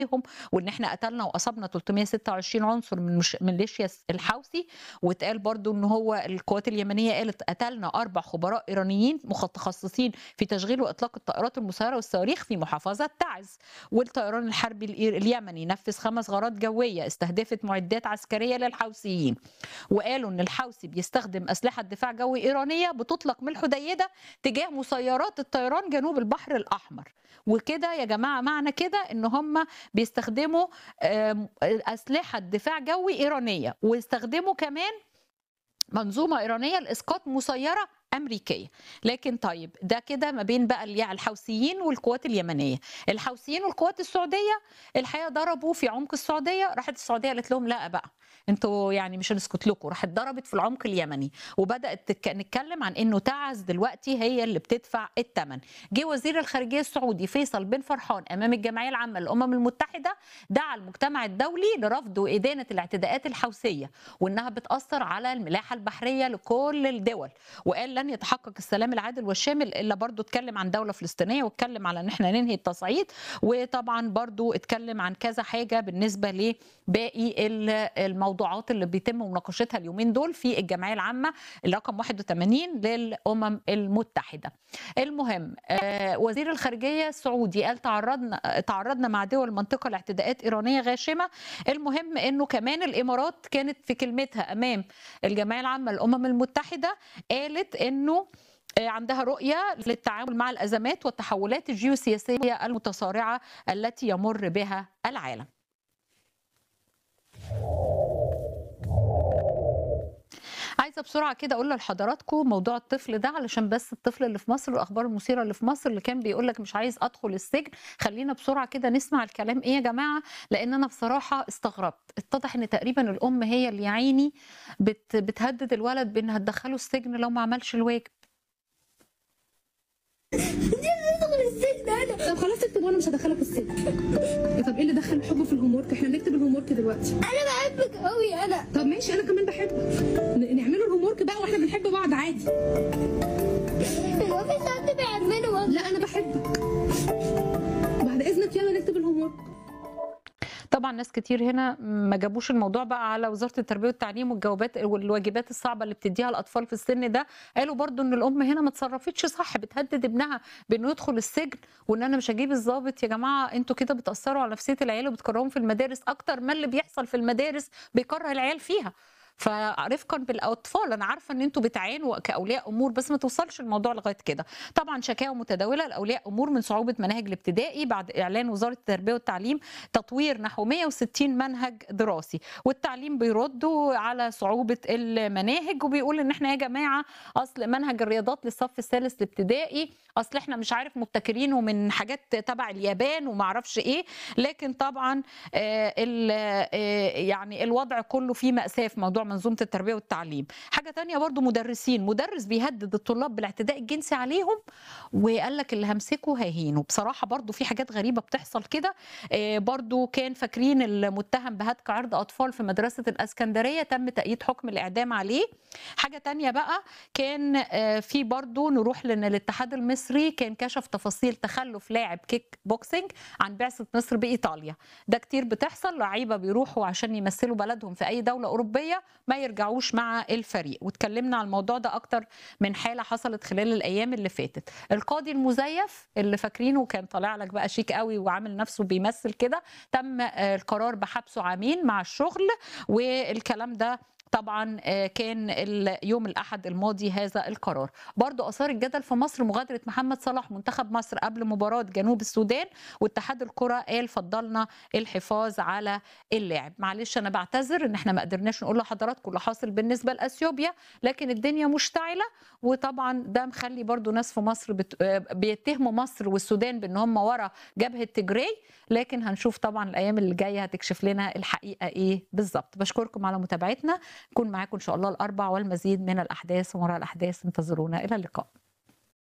عليهم وان احنا قتلنا واصبنا 326 عنصر من مش... من ميليشيا الحوثي واتقال برضو ان هو القوات اليمنيه قالت قتلنا اربع خبراء ايرانيين متخصصين في تشغيل واطلاق الطائرات المسيره والصواريخ في محافظه تعز والطيران الحربي اليمني نفذ خمس غارات جويه استهدفت معدات عسكريه للحوثيين وقالوا ان الحوثي بيستخدم اسلحه دفاع جوي ايرانيه بتطلق من الحديده تجاه مسيرات الطيران جنوب البحر الاحمر وكده يا جماعه معنى كده ان هم بيستخدموا اسلحه دفاع جوي ايرانيه ويستخدموا كمان منظومه ايرانيه لاسقاط مسيره امريكيه لكن طيب ده كده ما بين بقى الحوثيين والقوات اليمنيه الحوثيين والقوات السعوديه الحقيقه ضربوا في عمق السعوديه راحت السعوديه قالت لهم لا بقى انتوا يعني مش هنسكت لكم راحت ضربت في العمق اليمني وبدات نتكلم عن انه تعز دلوقتي هي اللي بتدفع الثمن جه وزير الخارجيه السعودي فيصل بن فرحان امام الجمعيه العامه للامم المتحده دعا المجتمع الدولي لرفض وادانه الاعتداءات الحوثيه وانها بتاثر على الملاحه البحريه لكل الدول وقال لن يتحقق السلام العادل والشامل الا برضه اتكلم عن دوله فلسطينيه واتكلم على ان احنا ننهي التصعيد وطبعا برضه اتكلم عن كذا حاجه بالنسبه لباقي الموضوعات اللي بيتم مناقشتها اليومين دول في الجمعيه العامه الرقم 81 للامم المتحده. المهم وزير الخارجيه السعودي قال تعرضنا تعرضنا مع دول المنطقه لاعتداءات ايرانيه غاشمه المهم انه كمان الامارات كانت في كلمتها امام الجمعيه العامه للامم المتحده قالت انه عندها رؤيه للتعامل مع الازمات والتحولات الجيوسياسيه المتصارعه التي يمر بها العالم. عايزه بسرعه كده اقول لحضراتكم موضوع الطفل ده علشان بس الطفل اللي في مصر والاخبار المثيره اللي في مصر اللي كان بيقول لك مش عايز ادخل السجن خلينا بسرعه كده نسمع الكلام ايه يا جماعه لان انا بصراحه استغربت اتضح ان تقريبا الام هي اللي يعيني بت بتهدد الولد بانها تدخله السجن لو ما عملش الواجب طب خلاص اكتب وانا مش هدخلك السجن طب ايه اللي دخل الحب في الهوم ورك احنا بنكتب الهوم ورك دلوقتي انا بحبك قوي انا طب ماشي انا كمان بحبك ن- نعمله الهوم ورك بقى واحنا بنحب بعض عادي هو في حد بيعمله لا انا بحبك بعد اذنك يلا نكتب الهوم ورك طبعا ناس كتير هنا ما جابوش الموضوع بقى على وزاره التربيه والتعليم والجوابات والواجبات الصعبه اللي بتديها الاطفال في السن ده قالوا برضو ان الام هنا ما اتصرفتش صح بتهدد ابنها بانه يدخل السجن وان انا مش هجيب الضابط يا جماعه انتوا كده بتاثروا على نفسيه العيال وبتكرههم في المدارس اكتر ما اللي بيحصل في المدارس بيكره العيال فيها فرفقا بالاطفال انا عارفه ان انتوا بتعانوا كاولياء امور بس ما توصلش الموضوع لغايه كده طبعا شكاوى متداوله لاولياء امور من صعوبه مناهج الابتدائي بعد اعلان وزاره التربيه والتعليم تطوير نحو 160 منهج دراسي والتعليم بيردوا على صعوبه المناهج وبيقول ان احنا يا جماعه اصل منهج الرياضات للصف الثالث الابتدائي اصل احنا مش عارف مبتكرينه من حاجات تبع اليابان وما اعرفش ايه لكن طبعا آه يعني الوضع كله فيه ماساه في موضوع منظومه التربيه والتعليم حاجه تانية برضو مدرسين مدرس بيهدد الطلاب بالاعتداء الجنسي عليهم وقال لك اللي همسكه هيهينه بصراحه برضو في حاجات غريبه بتحصل كده برضو كان فاكرين المتهم بهتك عرض اطفال في مدرسه الاسكندريه تم تأييد حكم الاعدام عليه حاجه تانية بقى كان في برضو نروح لان الاتحاد المصري كان كشف تفاصيل تخلف لاعب كيك بوكسينج عن بعثه مصر بايطاليا ده كتير بتحصل لعيبه بيروحوا عشان يمثلوا بلدهم في اي دوله اوروبيه ما يرجعوش مع الفريق واتكلمنا على الموضوع ده اكتر من حاله حصلت خلال الايام اللي فاتت القاضي المزيف اللي فاكرينه كان طالع لك بقى شيك قوي وعامل نفسه بيمثل كده تم القرار بحبسه عامين مع الشغل والكلام ده طبعا كان يوم الاحد الماضي هذا القرار برضو اثار الجدل في مصر مغادره محمد صلاح منتخب مصر قبل مباراه جنوب السودان واتحاد الكره قال فضلنا الحفاظ على اللاعب معلش انا بعتذر ان احنا ما قدرناش نقول لحضراتكم اللي حاصل بالنسبه لاثيوبيا لكن الدنيا مشتعله وطبعا ده مخلي برضو ناس في مصر بت... بيتهموا مصر والسودان بان هم ورا جبهه تجري لكن هنشوف طبعا الايام اللي جايه هتكشف لنا الحقيقه ايه بالظبط بشكركم على متابعتنا نكون معاكم ان شاء الله الاربع والمزيد من الاحداث وراء الاحداث انتظرونا الى اللقاء